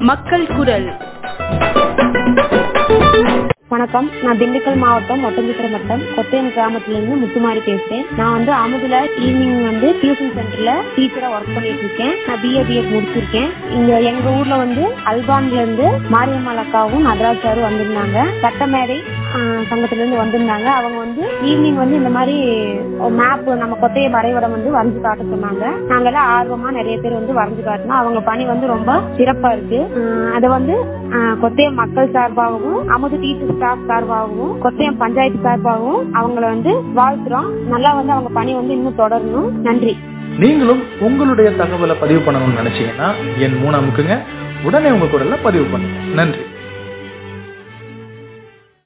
மக்கள் குரல் வணக்கம் நான் திண்டுக்கல் மாவட்டம் ஒட்டஞ்சித்திரம் வட்டம் கொத்தையம் கிராமத்திலிருந்து முத்துமாரி பேசுறேன் நான் வந்து அமுதுல ஈவினிங் வந்து டியூஷன் சென்டர்ல டீச்சரா ஒர்க் பண்ணிட்டு இருக்கேன் நான் பிஏ பிஎட் முடிச்சிருக்கேன் இங்க எங்க ஊர்ல வந்து அல்பான்ல இருந்து மாரியம்மாள் அக்காவும் நடராஜ் சாரும் வந்திருந்தாங்க சட்டமேடை ஆஹ், சங்கத்துல இருந்து வந்திருந்தாங்க அவங்க வந்து ஈவினிங் வந்து இந்த மாதிரி மேப் நம்ம கொத்தைய வரைபடம் வந்து வரைஞ்சு காட்ட சொன்னாங்க நாங்கெல்லாம் ஆர்வமா நிறைய பேர் வந்து வரைஞ்சு காட்டினோம் அவங்க பணி வந்து ரொம்ப சிறப்பா இருக்கு ஆஹ், அதை வந்து ஆஹ், கொத்தையம் மக்கள் சார்பாகவும் அமுது டீச்சர் ஸ்டாஃப் சார்பாகவும் கொத்தையம் பஞ்சாயத்து சார்பாகவும் அவங்கள வந்து வாழ்த்துறோம் நல்லா வந்து அவங்க பணி வந்து இன்னும் தொடரணும் நன்றி நீங்களும் உங்களுடைய தகவலை பதிவு பண்ணணும்னு நினைச்சீங்கன்னா என் மூணு அமுக்குங்க உடனே உங்க குரல்ல பதிவு பண்ணுங்க நன்றி